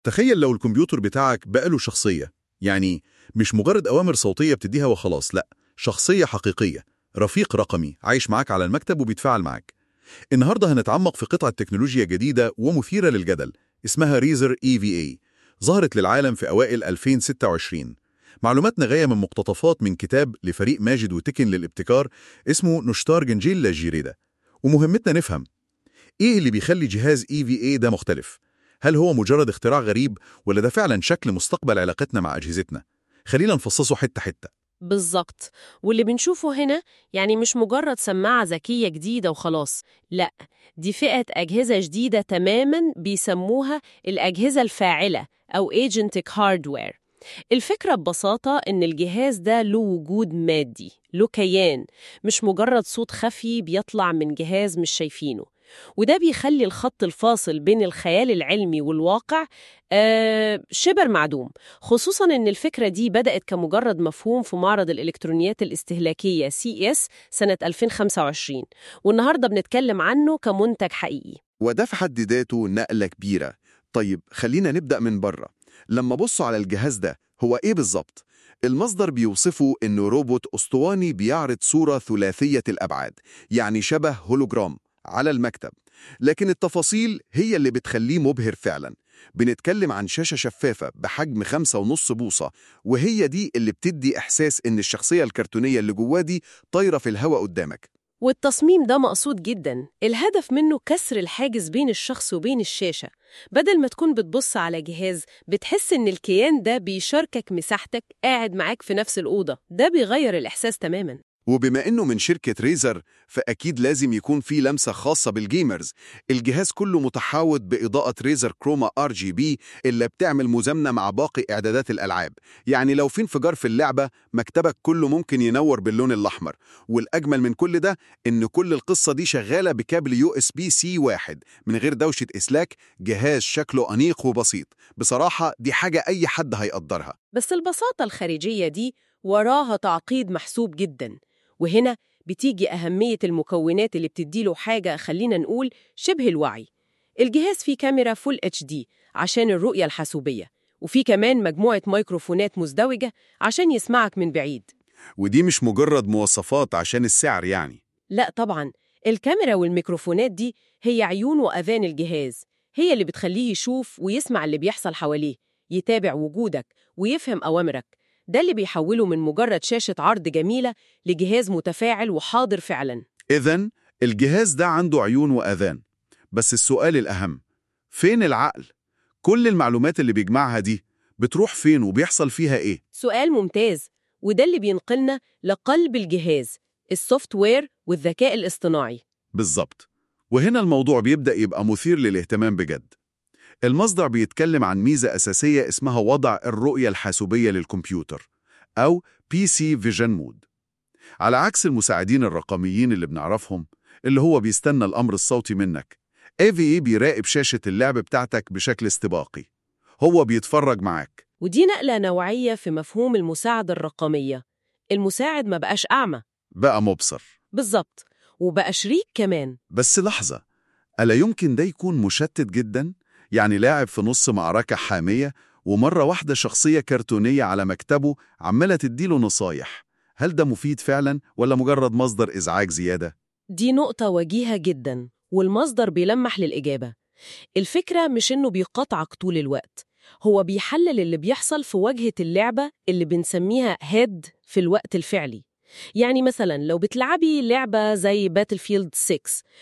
تخيل لو الكمبيوتر بتاعك بقى له شخصية يعني مش مجرد أوامر صوتية بتديها وخلاص لا شخصية حقيقية رفيق رقمي عايش معاك على المكتب وبيتفاعل معاك النهاردة هنتعمق في قطعة تكنولوجيا جديدة ومثيرة للجدل اسمها ريزر EVA ظهرت للعالم في أوائل 2026 معلوماتنا جاية من مقتطفات من كتاب لفريق ماجد وتكن للابتكار اسمه نشتار جنجيل لاجيريدا ومهمتنا نفهم إيه اللي بيخلي جهاز EVA ده مختلف؟ هل هو مجرد اختراع غريب ولا ده فعلا شكل مستقبل علاقتنا مع أجهزتنا؟ خلينا نفصصه حتة حتة بالظبط واللي بنشوفه هنا يعني مش مجرد سماعة ذكية جديدة وخلاص لا دي فئة أجهزة جديدة تماما بيسموها الأجهزة الفاعلة أو Agentic Hardware الفكرة ببساطة إن الجهاز ده له وجود مادي له كيان مش مجرد صوت خفي بيطلع من جهاز مش شايفينه وده بيخلي الخط الفاصل بين الخيال العلمي والواقع آه شبر معدوم خصوصا ان الفكرة دي بدأت كمجرد مفهوم في معرض الإلكترونيات الاستهلاكية CES سنة 2025 والنهاردة بنتكلم عنه كمنتج حقيقي وده في حد ذاته نقلة كبيرة طيب خلينا نبدأ من بره لما بصوا على الجهاز ده هو إيه بالظبط؟ المصدر بيوصفه إنه روبوت أسطواني بيعرض صورة ثلاثية الأبعاد يعني شبه هولوجرام على المكتب لكن التفاصيل هي اللي بتخليه مبهر فعلا بنتكلم عن شاشة شفافة بحجم خمسة ونص بوصة وهي دي اللي بتدي إحساس إن الشخصية الكرتونية اللي جواه دي طايرة في الهواء قدامك والتصميم ده مقصود جدا الهدف منه كسر الحاجز بين الشخص وبين الشاشة بدل ما تكون بتبص على جهاز بتحس إن الكيان ده بيشاركك مساحتك قاعد معاك في نفس الأوضة ده بيغير الإحساس تماماً وبما إنه من شركة ريزر فأكيد لازم يكون في لمسة خاصة بالجيمرز الجهاز كله متحاوط بإضاءة ريزر كروما ار جي بي اللي بتعمل مزامنة مع باقي إعدادات الألعاب يعني لو في انفجار في اللعبة مكتبك كله ممكن ينور باللون الأحمر والأجمل من كل ده إن كل القصة دي شغالة بكابل يو اس بي سي واحد من غير دوشة إسلاك جهاز شكله أنيق وبسيط بصراحة دي حاجة أي حد هيقدرها بس البساطة الخارجية دي وراها تعقيد محسوب جدا وهنا بتيجي أهمية المكونات اللي بتديله حاجة خلينا نقول شبه الوعي الجهاز فيه كاميرا فول اتش دي عشان الرؤية الحاسوبية وفي كمان مجموعة ميكروفونات مزدوجة عشان يسمعك من بعيد ودي مش مجرد مواصفات عشان السعر يعني لا طبعا الكاميرا والميكروفونات دي هي عيون وأذان الجهاز هي اللي بتخليه يشوف ويسمع اللي بيحصل حواليه يتابع وجودك ويفهم أوامرك ده اللي بيحوله من مجرد شاشة عرض جميلة لجهاز متفاعل وحاضر فعلا إذا الجهاز ده عنده عيون وأذان بس السؤال الأهم فين العقل؟ كل المعلومات اللي بيجمعها دي بتروح فين وبيحصل فيها إيه؟ سؤال ممتاز وده اللي بينقلنا لقلب الجهاز السوفت وير والذكاء الاصطناعي بالظبط وهنا الموضوع بيبدأ يبقى مثير للاهتمام بجد المصدر بيتكلم عن ميزة أساسية اسمها وضع الرؤية الحاسوبية للكمبيوتر أو PC Vision Mode على عكس المساعدين الرقميين اللي بنعرفهم اللي هو بيستنى الأمر الصوتي منك AVE بيراقب شاشة اللعب بتاعتك بشكل استباقي هو بيتفرج معاك ودي نقلة نوعية في مفهوم المساعدة الرقمية المساعد ما بقاش أعمى بقى مبصر بالظبط وبقى شريك كمان بس لحظة ألا يمكن ده يكون مشتت جدا؟ يعني لاعب في نص معركة حامية ومرة واحدة شخصية كرتونية على مكتبه عمالة تديله نصايح هل ده مفيد فعلا ولا مجرد مصدر إزعاج زيادة؟ دي نقطة وجيهة جدا والمصدر بيلمح للإجابة الفكرة مش إنه بيقاطعك طول الوقت هو بيحلل اللي بيحصل في واجهة اللعبة اللي بنسميها هيد في الوقت الفعلي يعني مثلا لو بتلعبي لعبة زي باتلفيلد 6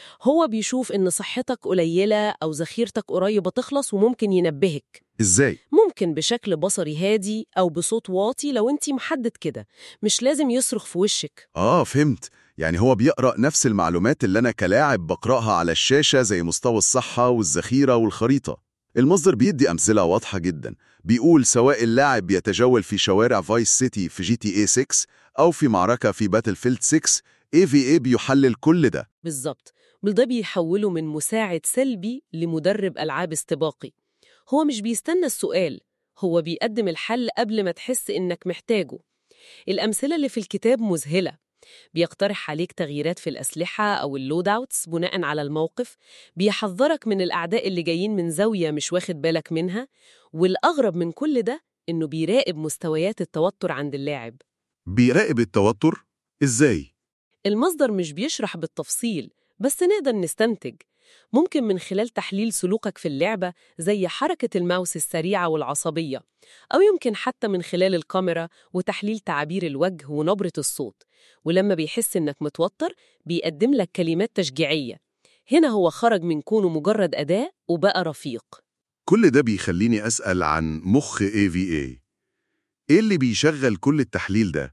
هو بيشوف إن صحتك قليلة أو ذخيرتك قريبة تخلص وممكن ينبهك إزاي؟ ممكن بشكل بصري هادي أو بصوت واطي لو أنت محدد كده مش لازم يصرخ في وشك آه فهمت يعني هو بيقرأ نفس المعلومات اللي أنا كلاعب بقرأها على الشاشة زي مستوى الصحة والذخيرة والخريطة المصدر بيدي أمثلة واضحة جدا بيقول سواء اللاعب بيتجول في شوارع فايس سيتي في جي تي اي 6 أو في معركة في باتلفيلد 6 AVA بيحلل كل ده بالظبط ده بيحوله من مساعد سلبي لمدرب ألعاب استباقي هو مش بيستنى السؤال هو بيقدم الحل قبل ما تحس إنك محتاجه الأمثلة اللي في الكتاب مذهلة بيقترح عليك تغييرات في الأسلحة أو اللود أوتس بناء على الموقف بيحذرك من الأعداء اللي جايين من زاوية مش واخد بالك منها والأغرب من كل ده إنه بيراقب مستويات التوتر عند اللاعب بيراقب التوتر؟ إزاي؟ المصدر مش بيشرح بالتفصيل بس نقدر نستنتج ممكن من خلال تحليل سلوكك في اللعبة زي حركة الماوس السريعة والعصبية أو يمكن حتى من خلال الكاميرا وتحليل تعابير الوجه ونبرة الصوت ولما بيحس إنك متوتر بيقدم لك كلمات تشجيعية هنا هو خرج من كونه مجرد أداة وبقى رفيق كل ده بيخليني أسأل عن مخ AVA إيه اللي بيشغل كل التحليل ده؟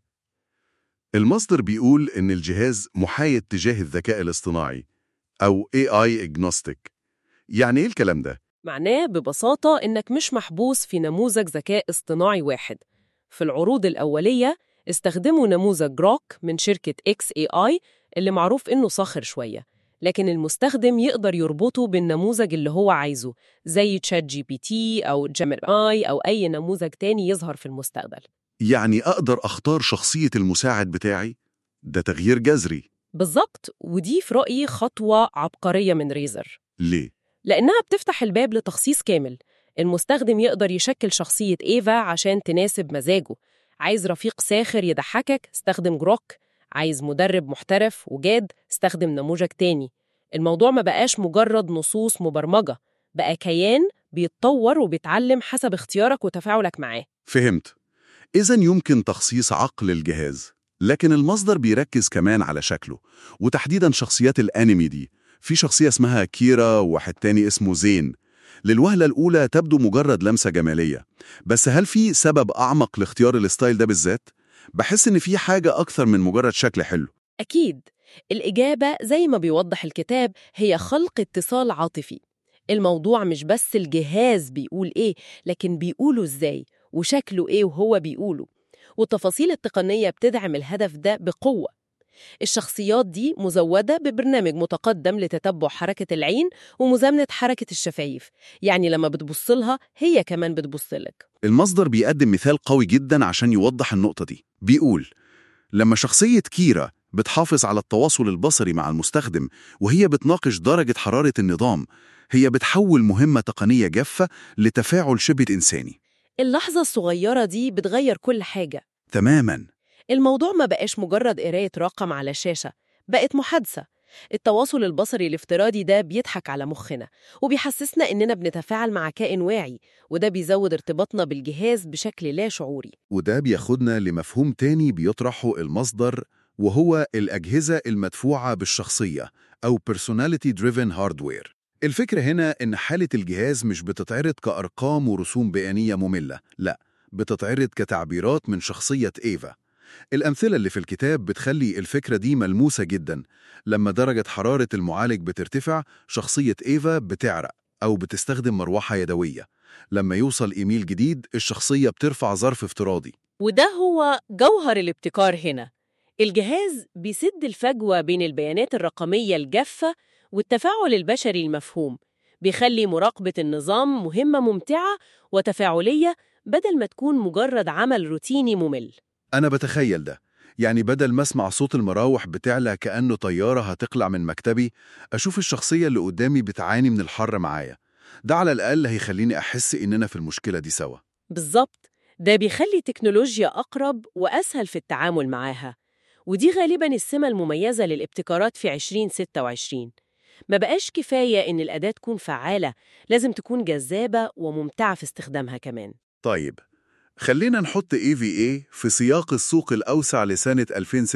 المصدر بيقول إن الجهاز محايد تجاه الذكاء الاصطناعي أو AI agnostic يعني إيه الكلام ده؟ معناه ببساطة إنك مش محبوس في نموذج ذكاء اصطناعي واحد في العروض الأولية استخدموا نموذج جروك من شركة XAI اللي معروف إنه صاخر شوية لكن المستخدم يقدر يربطه بالنموذج اللي هو عايزه زي تشات جي بي تي أو جيميناي أو أي نموذج تاني يظهر في المستقبل يعني أقدر أختار شخصية المساعد بتاعي؟ ده تغيير جذري بالظبط ودي في رأيي خطوة عبقرية من ريزر ليه؟ لأنها بتفتح الباب لتخصيص كامل المستخدم يقدر يشكل شخصية إيفا عشان تناسب مزاجه عايز رفيق ساخر يضحكك استخدم جروك عايز مدرب محترف وجاد استخدم نموذج تاني الموضوع ما بقاش مجرد نصوص مبرمجة بقى كيان بيتطور وبيتعلم حسب اختيارك وتفاعلك معاه فهمت إذا يمكن تخصيص عقل الجهاز لكن المصدر بيركز كمان على شكله وتحديدا شخصيات الأنمي دي في شخصية اسمها كيرا وواحد تاني اسمه زين للوهلة الأولى تبدو مجرد لمسة جمالية بس هل في سبب أعمق لاختيار الستايل ده بالذات؟ بحس إن في حاجة أكثر من مجرد شكل حلو أكيد الإجابة زي ما بيوضح الكتاب هي خلق اتصال عاطفي الموضوع مش بس الجهاز بيقول إيه لكن بيقوله إزاي وشكله إيه وهو بيقوله والتفاصيل التقنية بتدعم الهدف ده بقوة الشخصيات دي مزودة ببرنامج متقدم لتتبع حركة العين ومزامنة حركة الشفايف يعني لما بتبصلها هي كمان بتبصلك المصدر بيقدم مثال قوي جدا عشان يوضح النقطة دي بيقول لما شخصية كيرا بتحافظ على التواصل البصري مع المستخدم وهي بتناقش درجة حرارة النظام هي بتحول مهمة تقنية جافة لتفاعل شبه إنساني اللحظة الصغيرة دي بتغير كل حاجة تماما الموضوع ما بقاش مجرد قراية رقم على الشاشة بقت محادثة التواصل البصري الافتراضي ده بيضحك على مخنا وبيحسسنا إننا بنتفاعل مع كائن واعي وده بيزود ارتباطنا بالجهاز بشكل لا شعوري وده بياخدنا لمفهوم تاني بيطرحه المصدر وهو الأجهزة المدفوعة بالشخصية أو Personality Driven Hardware الفكرة هنا إن حالة الجهاز مش بتتعرض كأرقام ورسوم بيانية مملة لا بتتعرض كتعبيرات من شخصية إيفا الأمثلة اللي في الكتاب بتخلي الفكرة دي ملموسة جدا لما درجة حرارة المعالج بترتفع شخصية إيفا بتعرق أو بتستخدم مروحة يدوية لما يوصل إيميل جديد الشخصية بترفع ظرف افتراضي وده هو جوهر الابتكار هنا الجهاز بيسد الفجوة بين البيانات الرقمية الجافة والتفاعل البشري المفهوم بيخلي مراقبة النظام مهمة ممتعة وتفاعلية بدل ما تكون مجرد عمل روتيني ممل أنا بتخيل ده يعني بدل ما أسمع صوت المراوح بتعلى كأنه طيارة هتقلع من مكتبي أشوف الشخصية اللي قدامي بتعاني من الحر معايا ده على الأقل هيخليني أحس إننا في المشكلة دي سوا بالظبط ده بيخلي تكنولوجيا أقرب وأسهل في التعامل معاها ودي غالباً السمة المميزة للابتكارات في 2026 ما بقاش كفاية إن الأداة تكون فعالة لازم تكون جذابة وممتعة في استخدامها كمان طيب خلينا نحط EVA في سياق السوق الأوسع لسنة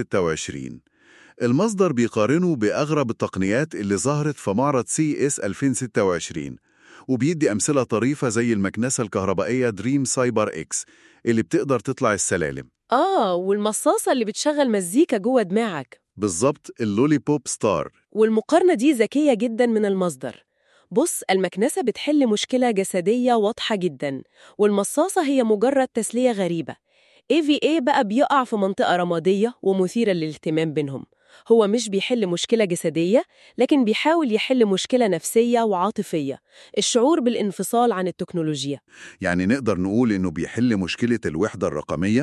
2026 المصدر بيقارنه بأغرب التقنيات اللي ظهرت في معرض CES 2026 وبيدي أمثلة طريفة زي المكنسة الكهربائية دريم سايبر إكس اللي بتقدر تطلع السلالم آه والمصاصة اللي بتشغل مزيكا جوه دماغك بالظبط اللولي بوب ستار والمقارنة دي ذكية جدا من المصدر بص المكنسة بتحل مشكلة جسدية واضحة جدا والمصاصة هي مجرد تسلية غريبة AVA بقى بيقع في منطقة رمادية ومثيرة للاهتمام بينهم هو مش بيحل مشكلة جسدية لكن بيحاول يحل مشكلة نفسية وعاطفية الشعور بالانفصال عن التكنولوجيا يعني نقدر نقول إنه بيحل مشكلة الوحدة الرقمية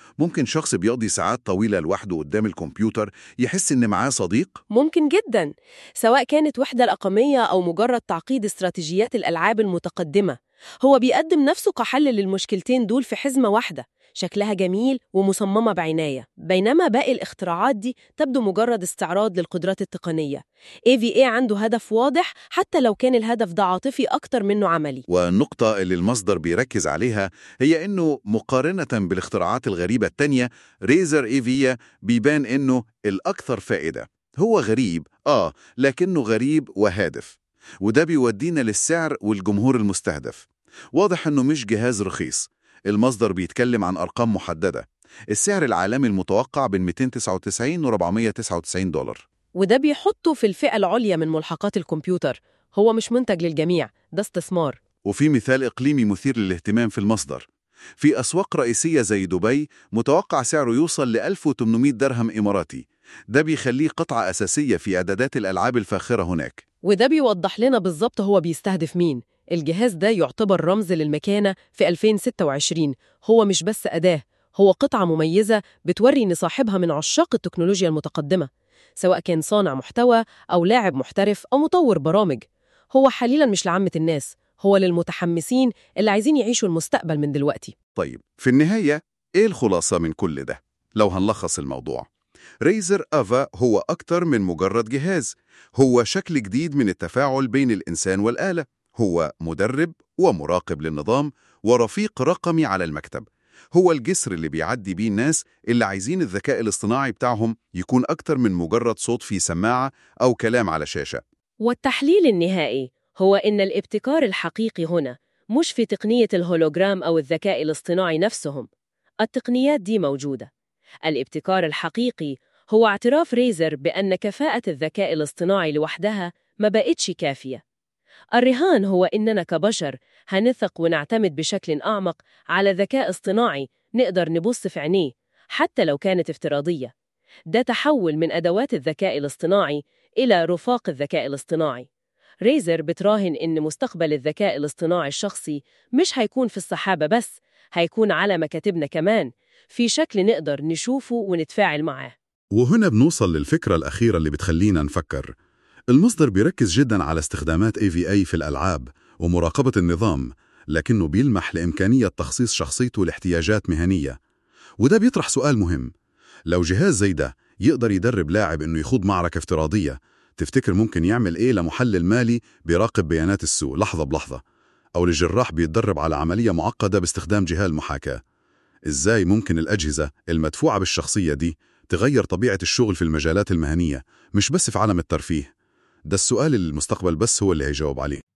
ممكن شخص بيقضي ساعات طويلة لوحده قدام الكمبيوتر يحس إن معاه صديق ممكن جدا سواء كانت وحدة رقمية أو مجرد تعقيد استراتيجيات الألعاب المتقدمة هو بيقدم نفسه كحل للمشكلتين دول في حزمة واحدة شكلها جميل ومصممة بعناية بينما باقي الاختراعات دي تبدو مجرد استعراض للقدرات التقنية AVA عنده هدف واضح حتى لو كان الهدف ده عاطفي أكتر منه عملي والنقطة اللي المصدر بيركز عليها هي إنه مقارنة بالاختراعات الغريبة التانية ريزر إيفيا بيبان إنه الأكثر فائدة هو غريب آه لكنه غريب وهادف وده بيودينا للسعر والجمهور المستهدف واضح إنه مش جهاز رخيص المصدر بيتكلم عن أرقام محددة السعر العالمي المتوقع بين 299 و 499 دولار وده بيحطه في الفئة العليا من ملحقات الكمبيوتر هو مش منتج للجميع ده استثمار وفي مثال إقليمي مثير للاهتمام في المصدر في أسواق رئيسية زي دبي متوقع سعره يوصل ل 1800 درهم إماراتي ده بيخليه قطعة أساسية في إعدادات الألعاب الفاخرة هناك وده بيوضح لنا بالظبط هو بيستهدف مين الجهاز ده يعتبر رمز للمكانة في 2026 هو مش بس أداة هو قطعة مميزة بتوري إن صاحبها من عشاق التكنولوجيا المتقدمة سواء كان صانع محتوى أو لاعب محترف أو مطور برامج هو حليلا مش لعامة الناس هو للمتحمسين اللي عايزين يعيشوا المستقبل من دلوقتي طيب في النهاية إيه الخلاصة من كل ده؟ لو هنلخص الموضوع ريزر أفا هو أكتر من مجرد جهاز هو شكل جديد من التفاعل بين الإنسان والآلة هو مدرب ومراقب للنظام ورفيق رقمي على المكتب هو الجسر اللي بيعدي بيه الناس اللي عايزين الذكاء الاصطناعي بتاعهم يكون أكتر من مجرد صوت في سماعة أو كلام على شاشة والتحليل النهائي هو إن الابتكار الحقيقي هنا مش في تقنية الهولوجرام أو الذكاء الاصطناعي نفسهم التقنيات دي موجودة الابتكار الحقيقي هو اعتراف ريزر بأن كفاءة الذكاء الاصطناعي لوحدها ما بقتش كافية الرهان هو إننا كبشر هنثق ونعتمد بشكل أعمق على ذكاء اصطناعي نقدر نبص في عينيه حتى لو كانت افتراضية ده تحول من أدوات الذكاء الاصطناعي إلى رفاق الذكاء الاصطناعي ريزر بتراهن إن مستقبل الذكاء الاصطناعي الشخصي مش هيكون في الصحابة بس هيكون على مكاتبنا كمان في شكل نقدر نشوفه ونتفاعل معاه وهنا بنوصل للفكرة الأخيرة اللي بتخلينا نفكر المصدر بيركز جدا على استخدامات AVA في الألعاب ومراقبة النظام لكنه بيلمح لإمكانية تخصيص شخصيته لاحتياجات مهنية وده بيطرح سؤال مهم لو جهاز زي ده يقدر يدرب لاعب إنه يخوض معركة افتراضية تفتكر ممكن يعمل إيه لمحلل مالي بيراقب بيانات السوق لحظة بلحظة أو لجراح بيتدرب على عملية معقدة باستخدام جهاز محاكاة إزاي ممكن الأجهزة المدفوعة بالشخصية دي تغير طبيعة الشغل في المجالات المهنية مش بس في عالم الترفيه ده السؤال اللي المستقبل بس هو اللي هيجاوب عليه